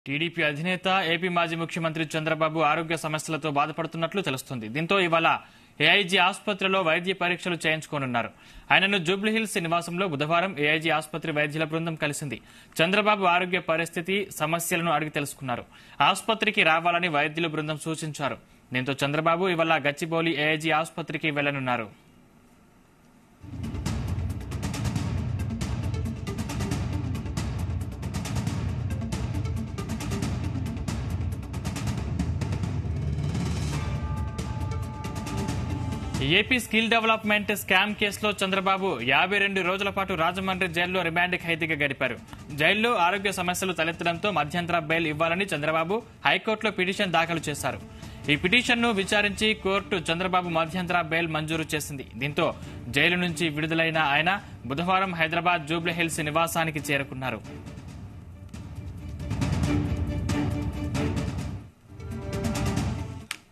TDP అధినేత AP మాజీ ముఖ్యమంత్రి చంద్రబాబు ఆరోగ్య సమస్యలతో బాధపడుతున్నట్లు తెలుస్తుంది దీంతో ఇవాళ ఏఐజీ ఆసుపత్రిలో వైద్య పరీక్షలు చేయించుకోనున్నారు ఆయనను జూబ్లీహిల్స్ నివాసంలో బుధవారం ఏఐజీ ఆసుపత్రి వైద్యుల బృందం కలిసింది చంద్రబాబు ఆరోగ్య పరిస్థితి సమస్యలను అడిగి తెలుసుకున్నారు ఆసుపత్రికి రావాలని వైద్యుల బృందం సూచించారు దీంతో చంద్రబాబు ఇవాళ గచ్చిబౌలి ఏఐజీ ఆసుపత్రికి వెళ్లనున్నారు ఏపీ స్కిల్ డెవలప్మెంట్ స్కామ్ కేసులో చంద్రబాబు యాభై రెండు రోజుల పాటు రాజమండ్రి జైల్లో రిమాండ్ ఖైదీగా గడిపారు జైల్లో ఆరోగ్య సమస్యలు తలెత్తడంతో మధ్యంతర బెయిల్ ఇవ్వాలని చంద్రబాబు హైకోర్టులో పిటిషన్ దాఖలు చేశారు ఈ పిటిషన్ను విచారించి కోర్టు చంద్రబాబు మధ్యంతర బెయిల్ మంజూరు చేసింది దీంతో జైలు నుంచి విడుదలైన ఆయన బుధవారం హైదరాబాద్ జూబ్లీహిల్స్ నివాసానికి చేరుకున్నారు